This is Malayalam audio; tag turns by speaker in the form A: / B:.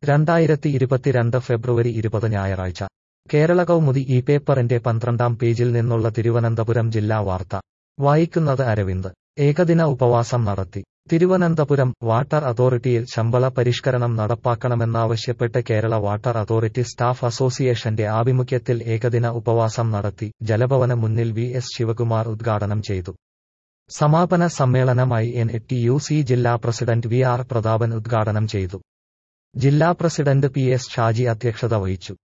A: രണ്ടായിരത്തി ഇരുപത്തിരണ്ട് ഫെബ്രുവരി ഇരുപത് ഞായറാഴ്ച കേരള കൗമുദി ഈ പേപ്പറിന്റെ പന്ത്രണ്ടാം പേജിൽ നിന്നുള്ള തിരുവനന്തപുരം ജില്ലാ വാർത്ത വായിക്കുന്നത് അരവിന്ദ് ഏകദിന ഉപവാസം നടത്തി തിരുവനന്തപുരം വാട്ടർ അതോറിറ്റിയിൽ ശമ്പള പരിഷ്കരണം നടപ്പാക്കണമെന്നാവശ്യപ്പെട്ട് കേരള വാട്ടർ അതോറിറ്റി സ്റ്റാഫ് അസോസിയേഷന്റെ ആഭിമുഖ്യത്തിൽ ഏകദിന ഉപവാസം നടത്തി ജലഭവന മുന്നിൽ വി എസ് ശിവകുമാർ ഉദ്ഘാടനം ചെയ്തു സമാപന സമ്മേളനമായി എൻ ടി യു സി ജില്ലാ പ്രസിഡന്റ് വി ആർ പ്രതാപൻ ഉദ്ഘാടനം ചെയ്തു ജില്ലാ പ്രസിഡന്റ് പി എസ് ഷാജി അധ്യക്ഷത വഹിച്ചു